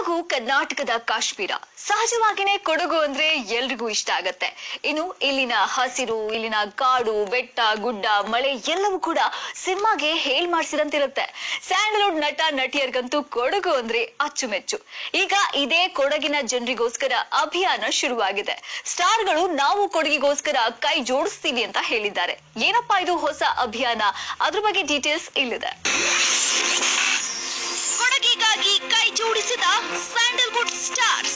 ಕೊಡಗು ಕರ್ನಾಟಕದ ಕಾಶ್ಮೀರ ಸಹಜವಾಗಿನೇ ಕೊಡಗು ಅಂದ್ರೆ ಎಲ್ರಿಗೂ ಇಷ್ಟ ಆಗತ್ತೆ ಇನ್ನು ಇಲ್ಲಿನ ಹಸಿರು ಇಲ್ಲಿನ ಕಾಡು ಬೆಟ್ಟ ಗುಡ್ಡ ಮಳೆ ಎಲ್ಲವೂ ಕೂಡ ಸಿನಿಮಾಗೆ ಹೇಳ್ ಮಾಡಿಸಿದಂತಿರುತ್ತೆ ಸ್ಯಾಂಡಲ್ವುಡ್ ನಟ ನಟಿಯರಿಗಂತೂ ಕೊಡಗು ಅಂದ್ರೆ ಅಚ್ಚುಮೆಚ್ಚು ಈಗ ಇದೇ ಕೊಡಗಿನ ಜನರಿಗೋಸ್ಕರ ಅಭಿಯಾನ ಶುರುವಾಗಿದೆ ಸ್ಟಾರ್ಗಳು ನಾವು ಕೊಡಗಿಗೋಸ್ಕರ ಕೈ ಜೋಡಿಸ್ತೀವಿ ಅಂತ ಹೇಳಿದ್ದಾರೆ ಏನಪ್ಪಾ ಇದು ಹೊಸ ಅಭಿಯಾನ ಅದ್ರ ಬಗ್ಗೆ ಡೀಟೇಲ್ಸ್ ಇಲ್ಲಿದೆ ಕೊಡಗಿಗಾಗಿ ಕೈ ಜೋಡಿಸಿದ ಸ್ಯಾಂಡಲ್ವುಡ್ ಸ್ಟಾರ್ಸ್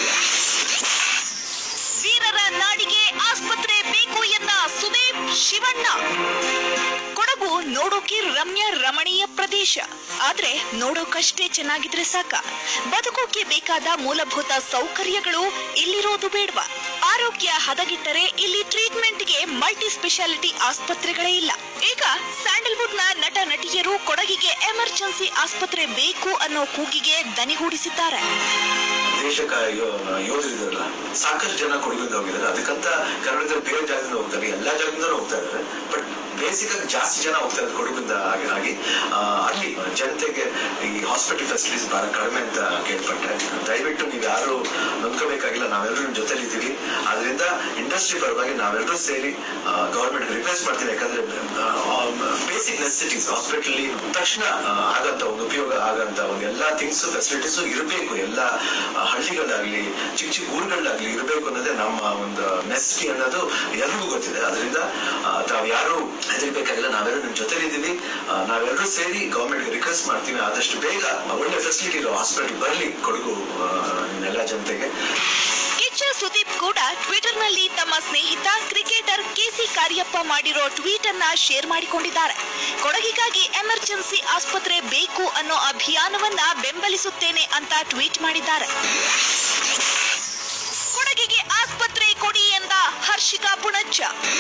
ವೀರರ ನಾಡಿಗೆ ಆಸ್ಪತ್ರೆ ಬೇಕು ಎಂದ ಸುದೀಪ್ ಶಿವಣ್ಣ ಕೊಡಗು ನೋಡೋಕೆ ರಮ್ಯ ರಮಣೀಯ ಪ್ರದೇಶ ಆದ್ರೆ ನೋಡೋಕಷ್ಟೇ ಚೆನ್ನಾಗಿದ್ರೆ ಸಾಕ ಬದುಕೋಕೆ ಬೇಕಾದ ಮೂಲಭೂತ ಸೌಕರ್ಯಗಳು ಇಲ್ಲಿರೋದು ಬೇಡವಾ ಆರೋಗ್ಯ ಹದಗೆಟ್ಟರೆ ಇಲ್ಲಿ ಟ್ರೀಟ್ಮೆಂಟ್ಗೆ ಮಲ್ಟಿ ಸ್ಪೆಷಾಲಿಟಿ ಆಸ್ಪತ್ರೆಗಳೇ ಇಲ್ಲ ಈಗ ಸ್ಯಾಂಡಲ್ವುಡ್ ನ ನಟ ನಟಿಯರು ಕೊಡಗಿಗೆ ಎಮರ್ಜೆನ್ಸಿ ಆಸ್ಪತ್ರೆ ಬೇಕು ಅನ್ನೋ ಕೂಗಿಗೆ ದನಿಗೂಡಿಸಿದ್ದಾರೆ ದೇಶಕ್ಕ ಯೋಧರಿದಾರಲ್ಲ ಸಾಕಷ್ಟು ಜನ ಕೊಡಗಿಂದ ಹೋಗಿದ್ದಾರೆ ಅದಕ್ಕಂತ ಕನ್ನಡದ ಬೇರೆ ಜಾಗದಿಂದ ಹೋಗ್ತಾರೆ ಎಲ್ಲಾ ಜಾಗದಿಂದ ಹೋಗ್ತಾ ಇದ್ದಾರೆ ಬಟ್ ಬೇಸಿಕ್ ಆಗಿ ಜಾಸ್ತಿ ಜನ ಹೋಗ್ತಾ ಇದ್ದಾರೆ ಕೊಡಗಿಂದ ಆಗಿ ಆಗಿ ಆ, ಅಲ್ಲಿ ಜನತೆಗೆ ಈ ಹಾಸ್ಪಿಟಲ್ ಫೆಸಿಲಿಟೀಸ್ ಬಹಳ ಕಡಿಮೆ ಅಂತ ಕೇಳ್ಪಟ್ಟೆ ದಯವಿಟ್ಟು ನೀವು ಯಾರು ನಂಬ್ಕೋಬೇಕಾಗಿಲ್ಲ ನಾವೆಲ್ಲರೂ ನಿಮ್ ಜೊತೆಲಿ ಇದ್ದೀವಿ ಅದರಿಂದ ಇಂಡಸ್ಟ್ರಿ ಪರವಾಗಿ ನಾವೆಲ್ಲರೂ ಸೇರಿ ಗವರ್ಮೆಂಟ್ ರಿಕ್ವೆಸ್ಟ್ ಮಾಡ್ತೀನಿ ಯಾಕಂದ್ರೆ ಬೇಸಿಕ್ ನೆಸಿಟೀಸ್ ಹಾಸ್ಪಿಟಲ್ ತಕ್ಷಣ ಆ, ಆಗಂತ ಒಂದು ಉಪಯೋಗ ಆಗಂತ ಒಂದು ಎಲ್ಲಾ ಥಿಂಗ್ಸ್ ಫೆಸಿಲಿಟೀಸ್ ಇರಬೇಕು ಎಲ್ಲ ಆ, ಹಳ್ಳಿಗಳಾಗ್ಲಿ ಚಿಕ್ಕ ಚಿಕ್ಕ ಊರುಗಳಾಗ್ಲಿ ಇರಬೇಕು ಅನ್ನೋದೇ ನಮ್ಮ ಒಂದು ನೆಸಿಟಿ ಅನ್ನೋದು ಎಲ್ರಿಗೂ ಗೊತ್ತಿದೆ ಅದರಿಂದ ತಾವು ಯಾರು ಹೆದರ್ಬೇಕಾಗಿಲ್ಲ ನಾವೆಲ್ಲರೂ ನಿಮ್ ಜೊತೆಲಿದ್ದೀವಿ ಆ, ನಾವೆಲ್ಲರೂ ಸೇರಿ ಗವರ್ಮೆಂಟ್ ರಿಕ್ವೆಸ್ಟ್ ಮಾಡ್ತೀವಿ ಆದಷ್ಟು ಬೇಗ ಒಳ್ಳೆ ಫೆಸಿಲಿಟಿ ಇರೋ ಹಾಸ್ಪಿಟಲ್ ಬರಲಿ ಕೊಡಗು ಆ, ಎಲ್ಲ ಜನತೆಗೆ ಕಿಚ್ಚ ಸುದೀಪ್ ಕೂಡ ಟ್ವಿಟರ್ ನಲ್ಲಿ ತಮ್ಮ ಸ್ನೇಹಿತ ಕ್ರಿಕೆಟರ್ ಕೆಸಿ ಕಾರ್ಯಪ್ಪ ಮಾಡಿರೋ ಟ್ವೀಟ್ ಅನ್ನ ಶೇರ್ ಮಾಡಿಕೊಂಡಿದ್ದಾರೆ ಕೊಡಗಿಗಾಗಿ ಎಮರ್ಜೆನ್ಸಿ ಆಸ್ಪತ್ರೆ ಬೇಕು ಅನ್ನೋ ಅಭಿಯಾನವನ್ನ ಬೆಂಬಲಿಸುತ್ತೇನೆ ಅಂತ ಟ್ವೀಟ್ ಮಾಡಿದ್ದಾರೆ ಕೊಡಗಿಗೆ ಆಸ್ಪತ್ರೆ ಕೊಡಿ ಎಂದ ಹರ್ಷಿಕಾ ಪುಣಚ್ಚ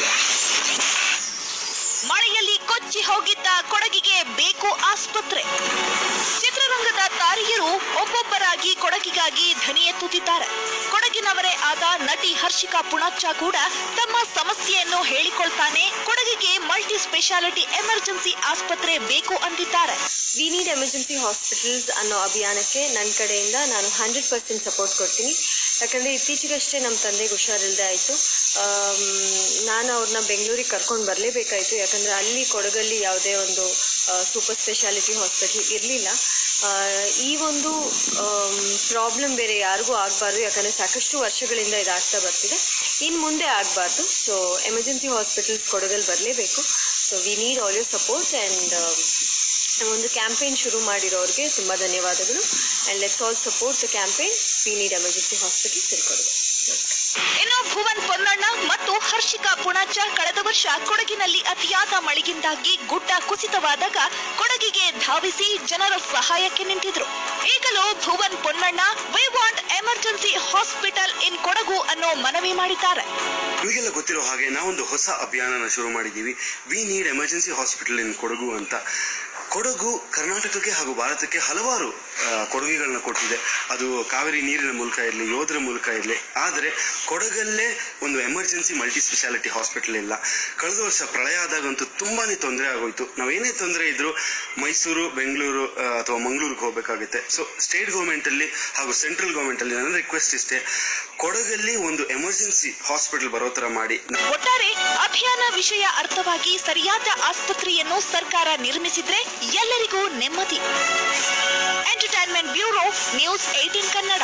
ಮಳೆಯಲ್ಲಿ ಕೊಚ್ಚಿ ಹೋಗಿದ್ದ ಕೊಡಗಿಗೆ ಬೇಕು ಆಸ್ಪತ್ರೆ ಚಿತ್ರರಂಗದ ತಾರಿಯರು ಒಬ್ಬೊಬ್ಬರಾಗಿ ಕೊಡಗಿಗಾಗಿ ಧ್ವನಿ ಎತ್ತುತ್ತಿದ್ದಾರೆ ಕೊಡಗಿನವರೇ ಆದ ನಟಿ ಹರ್ಷಿಕಾ ಪುಣಚ್ಚ ಕೂಡ ತಮ್ಮ ಸಮಸ್ಯೆಯನ್ನು ಹೇಳಿಕೊಳ್ತಾನೆ ಕೊಡಗಿಗೆ ಮಲ್ಟಿ ಸ್ಪೆಷಾಲಿಟಿ ಎಮರ್ಜೆನ್ಸಿ ಆಸ್ಪತ್ರೆ ಬೇಕು ಅಂದಿದ್ದಾರೆ ವಿ ನೀಡ್ ಎಮರ್ಜೆನ್ಸಿ ಹಾಸ್ಪಿಟಲ್ಸ್ ಅನ್ನೋ ಅಭಿಯಾನಕ್ಕೆ ನನ್ನ ಕಡೆಯಿಂದ ನಾನು ಹಂಡ್ರೆಡ್ ಪರ್ಸೆಂಟ್ ಸಪೋರ್ಟ್ ಕೊಡ್ತೀನಿ ಯಾಕಂದರೆ ಇತ್ತೀಚೆಗಷ್ಟೇ ನಮ್ಮ ತಂದೆಗೆ ಹುಷಾರಿಲ್ಲದೆ ಆಯಿತು ನಾನು ಅವ್ರನ್ನ ಬೆಂಗಳೂರಿಗೆ ಕರ್ಕೊಂಡು ಬರಲೇಬೇಕಾಯಿತು ಯಾಕಂದರೆ ಅಲ್ಲಿ ಕೊಡಗಲ್ಲಿ ಯಾವುದೇ ಒಂದು ಸೂಪರ್ ಸ್ಪೆಷಾಲಿಟಿ ಹಾಸ್ಪಿಟಲ್ ಇರಲಿಲ್ಲ ಈ ಒಂದು ಪ್ರಾಬ್ಲಮ್ ಬೇರೆ ಯಾರಿಗೂ ಆಗಬಾರ್ದು ಯಾಕಂದರೆ ಸಾಕಷ್ಟು ವರ್ಷಗಳಿಂದ ಇದಾಗ್ತಾ ಬರ್ತಿದೆ ಇನ್ನು ಮುಂದೆ ಆಗಬಾರ್ದು ಸೊ ಎಮರ್ಜೆನ್ಸಿ ಹಾಸ್ಪಿಟಲ್ಸ್ ಕೊಡಗಲ್ಲಿ ಬರಲೇಬೇಕು so we need all your support and ಒಂದು ಕ್ಯಾಂಪೇನ್ ಶುರು ಮಾಡಿರೋರಿಗೆ ತುಂಬ ಧನ್ಯವಾದಗಳು and let's all support the campaign we need emergency hospital ತಿಳ್ಕೊಡುದು ಇನ್ನು ಭುವನ್ ಪೊನ್ನಣ್ಣ ಮತ್ತು ಹರ್ಷಿಕಾ ಪುಣಾಚ ಕಳೆದ ವರ್ಷ ಕೊಡಗಿನಲ್ಲಿ ಅತಿಯಾದ ಮಳೆಯಿಂದಾಗಿ ಗುಡ್ಡ ಕುಸಿತವಾದಾಗ ಕೊಡಗಿಗೆ ಧಾವಿಸಿ ಜನರ ಸಹಾಯಕ್ಕೆ ನಿಂತಿದ್ರು ಈಗಲೂ Bhuvan Ponnanna we want emergency hospital in Kodagu ಅನ್ನೋ ಮನವಿ ಮಾಡಿದ್ದಾರೆ ನಿಮಗೆಲ್ಲ ಗೊತ್ತಿರೋ ಹಾಗೆ ನಾವೊಂದು ಹೊಸ ಅಭಿಯಾನನ ಶುರು ಮಾಡಿದ್ದೀವಿ we need emergency hospital in Kodagu ಅಂತ ಕೊಡಗು ಕರ್ನಾಟಕಕ್ಕೆ ಹಾಗೂ ಭಾರತಕ್ಕೆ ಹಲವಾರು ಆ, ಕೊಡುಗೆಗಳನ್ನ ಕೊಟ್ಟಿದೆ ಅದು ಕಾವೇರಿ ನೀರಿನ ಮೂಲಕ ಇರಲಿ ಯೋಧರ ಮೂಲಕ ಇರಲಿ ಆದರೆ ಕೊಡಗಲ್ಲೇ ಒಂದು ಎಮರ್ಜೆನ್ಸಿ ಮಲ್ಟಿ ಸ್ಪೆಷಾಲಿಟಿ ಹಾಸ್ಪಿಟಲ್ ಇಲ್ಲ ಕಳೆದ ವರ್ಷ ಪ್ರಳಯ ಆದಾಗಂತೂ ತುಂಬಾನೇ ತೊಂದರೆ ಆಗೋಯ್ತು ನಾವೇನೇ ತೊಂದರೆ ಇದ್ರು ಮೈಸೂರು ಬೆಂಗಳೂರು ಆ, ಅಥವಾ ಮಂಗಳೂರಿಗೆ ಹೋಗಬೇಕಾಗುತ್ತೆ ಸೊ ಸ್ಟೇಟ್ ಗೌರ್ಮೆಂಟ್ ಅಲ್ಲಿ ಹಾಗೂ ಸೆಂಟ್ರಲ್ ಗೌರ್ಮೆಂಟ್ ಅಲ್ಲಿ ನನ್ನ ರಿಕ್ವೆಸ್ಟ್ ಇಷ್ಟೇ ಕೊಡಗಲ್ಲಿ ಒಂದು ಎಮರ್ಜೆನ್ಸಿ ಹಾಸ್ಪಿಟಲ್ ಬರೋ ತರ ಮಾಡಿ ಒಟ್ಟಾರೆ ಅಭಿಯಾನ ವಿಷಯ ಅರ್ಥವಾಗಿ ಸರಿಯಾದ ಆಸ್ಪತ್ರೆಯನ್ನು ಸರ್ಕಾರ ನಿರ್ಮಿಸಿದ್ರೆ ಎಲ್ಲರಿಗೂ ನೆಮ್ಮದಿ entertainment bureau news eighteen Kannada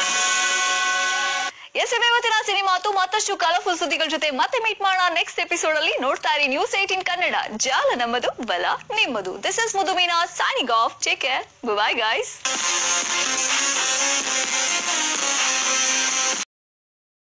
ಎಸ್ ಇವತ್ತಿನ ಸಿನಿಮಾತು ಮತ್ತಷ್ಟು ಕಲರ್ಫುಲ್ ಸುದ್ದಿಗಳ ಜೊತೆ ಮತ್ತೆ ಮೀಟ್ ಮಾಡೋಣ ನೆಕ್ಸ್ಟ್ ಎಪಿಸೋಡ್ ಅಲ್ಲಿ ನೋಡ್ತಾ ಇರಿ ನ್ಯೂಸ್ ಏಟೀನ್ ಕನ್ನಡ ಜಾಲ ನಮ್ಮದು ಬಲ ನಿಮ್ಮದು this is Mudumeena signing off take care bye guys